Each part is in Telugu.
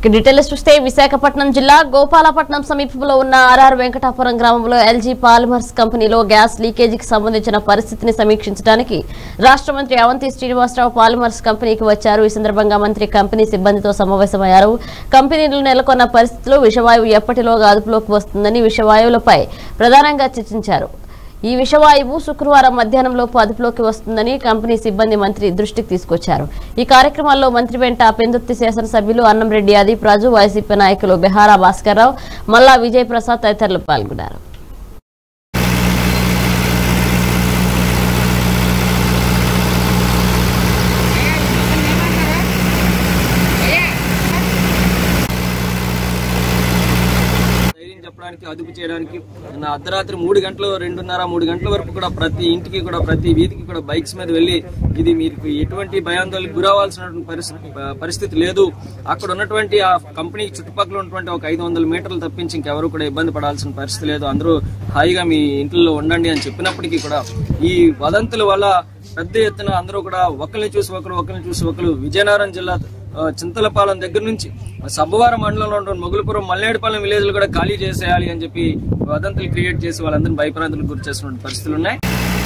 ఇక డీటెయిల్స్ చూస్తే విశాఖపట్నం జిల్లా గోపాలపట్నం సమీపంలో ఉన్న ఆర్ఆర్ వెంకటాపురం గ్రామంలో ఎల్జీ పాలిమర్స్ కంపెనీలో గ్యాస్ లీకేజీకి సంబంధించిన పరిస్థితిని సమీక్షించడానికి రాష్ట్ర మంత్రి అవంతి శ్రీనివాసరావు పాలిమర్స్ కంపెనీకి వచ్చారు ఈ సందర్భంగా మంత్రి కంపెనీ సిబ్బందితో సమావేశమయ్యారు కంపెనీలో నెలకొన్న పరిస్థితులు విషవాయువు ఎప్పటిలోగా అదుపులోకి వస్తుందని విషవాయువులపై ప్రధానంగా చర్చించారు ఈ విషవాయువు శుక్రవారం మధ్యాహ్నంలోపు అదుపులోకి వస్తుందని కంపెనీ సిబ్బంది మంత్రి దృష్టికి తీసుకొచ్చారు ఈ కార్యక్రమాల్లో మంత్రి వెంట పెందుర్తి శాసనసభ్యులు అన్నంరెడ్డి అదీప్ రాజు వైసీపీ నాయకులు బెహారా భాస్కర్రావు మల్లా విజయ్ ప్రసాద్ తదితరులు పాల్గొన్నారు ధైర్యం చెప్పడానికి అదుపు చేయడానికి నిన్న అర్ధరాత్రి మూడు గంటలు రెండున్నర మూడు గంటల వరకు కూడా ప్రతి ఇంటికి కూడా ప్రతి వీధికి కూడా బైక్స్ మీద వెళ్ళి ఇది మీకు ఎటువంటి భయాందోళనకు గురవ్వాల్సినటువంటి పరిస్థితి పరిస్థితి లేదు అక్కడ ఉన్నటువంటి ఆ కంపెనీ చుట్టుపక్కల ఉన్నటువంటి ఒక ఐదు వందల మీటర్లు తప్పించి ఇంకెవరు కూడా ఇబ్బంది పడాల్సిన పరిస్థితి లేదు అందరూ హాయిగా మీ ఇంట్లో ఉండండి అని చెప్పినప్పటికీ కూడా ఈ వదంతుల వల్ల పెద్ద ఎత్తున అందరూ కూడా ఒకరిని చూసి ఒకరు ఒకరిని చూసి ఒకరు విజయనగరం జిల్లా ఆ, చింతలపాలెం దగ్గర నుంచి సబ్బవరం మండలంలో ఉన్న మొగులపురం మల్లేడుపాలెం విలేజ్లు కూడా ఖాళీ చేసేయాలి అని చెప్పి వదంతులు క్రియేట్ చేసి వాళ్ళందరినీ భయప్రాంతులకు గురి చేసిన పరిస్థితులు ఉన్నాయి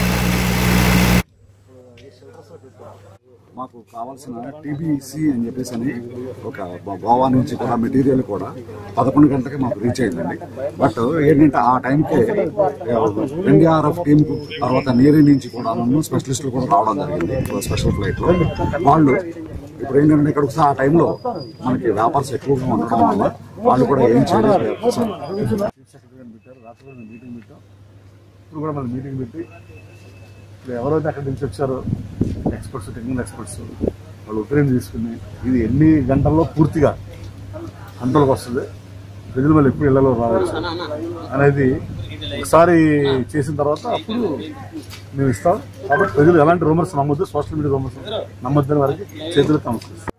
మాకు కావాల్సిన టీబీసీ అని చెప్పేసి అని ఒక గో- గోవా నుంచి కూడా మెటీరియల్ కూడా పదకొండు గంటలకి మాకు రీచ్ అయిందండి బట్ ఏంటంటే ఆ టైంకి ఎన్డీఆర్ఎఫ్ టీమ్ తర్వాత నేరీ నుంచి కూడా నన్ను స్పెషలిస్టులు కూడా రావడం జరిగింది స్పెషల్ ఫ్లైట్ లో వాళ్ళు ఇప్పుడు ఏంటంటే ఇక్కడ ఒకసారి ఆ టైంలో మనకి వ్యాపారస్ ఎక్కువగా ఉండడం వల్ల వాళ్ళు కూడా ఏం చేయలేదు సార్ మీటింగ్ పెట్టాం ఇప్పుడు కూడా మళ్ళీ మీటింగ్ పెట్టి ఇప్పుడు ఎవరైతే అక్కడి నుంచి వచ్చారో ఎక్స్పర్ట్స్ టెక్నికల్ ఎక్స్పర్ట్స్ వాళ్ళు ఒపీనియన్ తీసుకుని ఇది ఎన్ని గంటల్లో పూర్తిగా కంట్రోల్కి వస్తుంది ప్రజలు మళ్ళీ ఎప్పుడు ఇళ్లలో రావచ్చు అనేది ఒకసారి చేసిన తర్వాత అప్పుడు మేము ఇస్తాం కాబట్టి ప్రజలు ఎలాంటి రూమర్స్ నమ్మొద్దు సోషల్ మీడియా రూమర్స్ నమ్మొద్దని వారికి చేతులు కనుక్కుంటాం